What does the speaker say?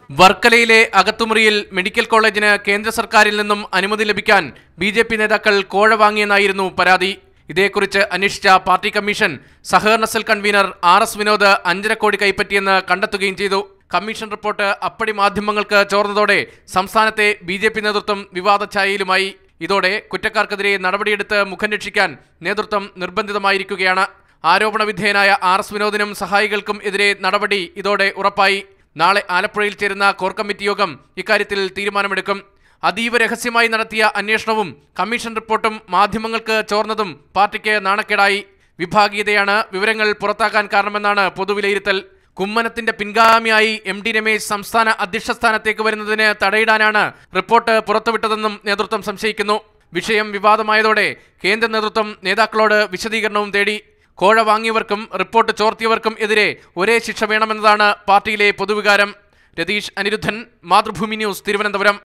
വർക്കലയിലെ അകത്തുമുറിയിൽ medical കോളേജിന് കേന്ദ്ര സർക്കാരിൽ നിന്നും അനുമതി ലഭിക്കാൻ ബി ജെ പി നേതാക്കൾ കോഴ വാങ്ങിയെന്നായിരുന്നു പരാതി ഇതേക്കുറിച്ച് അന്വേഷിച്ച പാർട്ടി കമ്മീഷൻ സഹകരണ cell convener R S Vinod അഞ്ചര കോടി കൈപ്പറ്റിയെന്ന് കണ്ടെത്തുകയും ചെയ്തു കമ്മീഷൻ റിപ്പോർട്ട് അപ്പടി മാധ്യമങ്ങൾക്ക് ചോർന്നതോടെ സംസ്ഥാനത്തെ ബി ജെ പി നേതൃത്വം വിവാദ ഛായയിലുമായി ഇതോടെ കുറ്റക്കാർക്കെതിരെ നടപടിയെടുത്ത് മുഖം രക്ഷിക്കാൻ നേതൃത്വം നിർബന്ധിതമായിരിക്കുകയാണ് ആരോപണ വിധേയനായ ആർ എസ് വിനോദിനും സഹായികൾക്കും എതിരെ നടപടി ഇതോടെ ഉറപ്പായി നാളെ ആലപ്പുഴയിൽ ചേരുന്ന കോർ കമ്മിറ്റി യോഗം ഇക്കാര്യത്തിൽ തീരുമാനമെടുക്കും അതീവ രഹസ്യമായി നടത്തിയ അന്വേഷണവും കമ്മീഷൻ റിപ്പോർട്ടും മാധ്യമങ്ങൾക്ക് ചോർന്നതും പാർട്ടിക്ക് നാണക്കേടായി വിഭാഗീയതയാണ് വിവരങ്ങൾ പുറത്താക്കാൻ കാരണമെന്നാണ് പൊതുവിലയിരുത്തൽ കുമ്മനത്തിന്റെ പിൻഗാമിയായി എം ഡി രമേശ് സംസ്ഥാന അധ്യക്ഷ സ്ഥാനത്തേക്ക് വരുന്നതിന് തടയിടാനാണ് റിപ്പോർട്ട് പുറത്തുവിട്ടതെന്നും നേതൃത്വം സംശയിക്കുന്നു വിഷയം വിവാദമായതോടെ കേന്ദ്ര നേതൃത്വം നേതാക്കളോട് വിശദീകരണവും തേടി കോഴ വാങ്ങിയവർക്കും റിപ്പോർട്ട് ചോർത്തിയവർക്കും എതിരെ ഒരേ ശിക്ഷ വേണമെന്നതാണ് പാർട്ടിയിലെ പൊതുവികാരം രതീഷ് അനിരുദ്ധൻ മാതൃഭൂമി ന്യൂസ് തിരുവനന്തപുരം